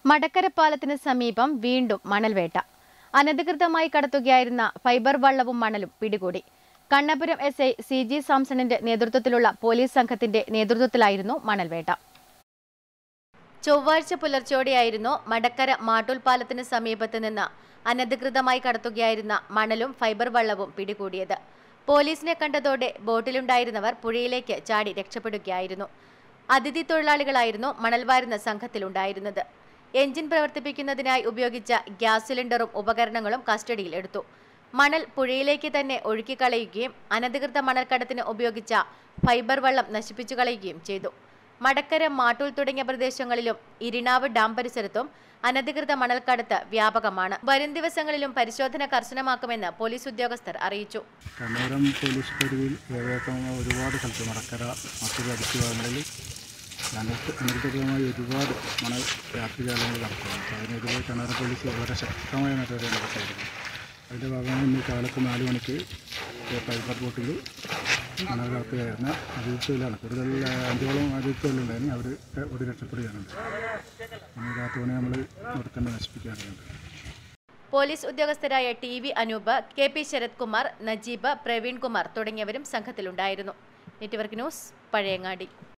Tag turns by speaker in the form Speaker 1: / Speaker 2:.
Speaker 1: മടക്കര പാലത്തിന് സമീപം വീണ്ടും മണൽവേട്ട അനധികൃതമായി കടത്തുകയായിരുന്ന ഫൈബർ വള്ളവും മണലും പിടികൂടി Kannapuram S I C G സാംസണിന്റെ നേതൃത്വത്തിലുള്ള പോലീസ് സംഘത്തിന്റെ നേതൃത്വത്തിലായിരുന്നു മണൽവേട്ട ചൊവ്വാഴ്ച പുലർച്ചോടെയായിരുന്നു മടക്കര മാട്ടൂൽ പാലത്തിന് സമീപത്ത് നിന്ന് അനധികൃതമായി കടത്തുകയായിരുന്ന മണലും ഫൈബർ വള്ളവും പിടികൂടിയത് പോലീസിനെ കണ്ടതോടെ ബോട്ടിലുണ്ടായിരുന്നവർ പുഴയിലേക്ക് ചാടി രക്ഷപ്പെടുകയായിരുന്നു അതിഥി തൊഴിലാളികളായിരുന്നു മണൽ വാരുന്ന സംഘത്തിലുണ്ടായിരുന്നത് എഞ്ചിൻ പ്രവർത്തിപ്പിക്കുന്നതിനായി ഉപയോഗിച്ച ഗ്യാസ് സിലിണ്ടറും ഉപകരണങ്ങളും കസ്റ്റഡിയിൽ എടുത്തു മണൽ പുഴയിലേക്ക് തന്നെ ഒഴുക്കിക്കളയുകയും അനധികൃത മണൽക്കടത്തിന് ഉപയോഗിച്ച ഫൈബർ വള്ളം നശിപ്പിച്ചു കളയുകയും ചെയ്തു മടക്കര മാട്ടൂൽ തുടങ്ങിയ പ്രദേശങ്ങളിലും ഇരിണാവ് ഡാം പരിസരത്തും അനധികൃത മണൽക്കടത്ത് വ്യാപകമാണ് വരും ദിവസങ്ങളിലും പരിശോധന കർശനമാക്കുമെന്ന് പോലീസ് ഉദ്യോഗസ്ഥർ അറിയിച്ചു
Speaker 2: കണ്ണൂരം പോലീസ് പരിധിയിൽ ഏകദേശം ഒരുപാട് സ്ഥലത്ത് മടക്കര മറ്റൊരു അടുത്ത ഭാഗങ്ങളിൽ ഞങ്ങൾക്ക് അനധികൃതമായി ഒരുപാട് മണൽ രാത്രികാലങ്ങളിൽ നടക്കുന്നു അപ്പോൾ അതിനെതിരെ കണ്ണൂർ പോലീസ് വളരെ ശക്തമായ നടപടി നടത്തായിരുന്നു അതിൻ്റെ ഭാഗമായി ഇന്ന് കാലത്ത് നാല് മണിക്ക് ഫൈബർ ബോട്ടിൽ മണൽ കടത്തുകയായിരുന്ന അതിഥിയിലാണ് കൂടുതൽ അഞ്ചോളം അതിഥികളുണ്ടായിരുന്നു അവർ ഒരു രക്ഷപ്പെടുകയാണ് ഇന്ന് രാത്രി നമ്മൾ ഇവിടെ തന്നെ നശിപ്പിക്കാറുണ്ട്
Speaker 1: പോലീസ് ഉദ്യോഗസ്ഥരായ T V Anoop K P Sarath Kumar Najeeb Praveen Kumar തുടങ്ങിയവരും സംഘത്തിലുണ്ടായിരുന്നു നെറ്റ്വർക്ക് ന്യൂസ് പഴയങ്ങാടി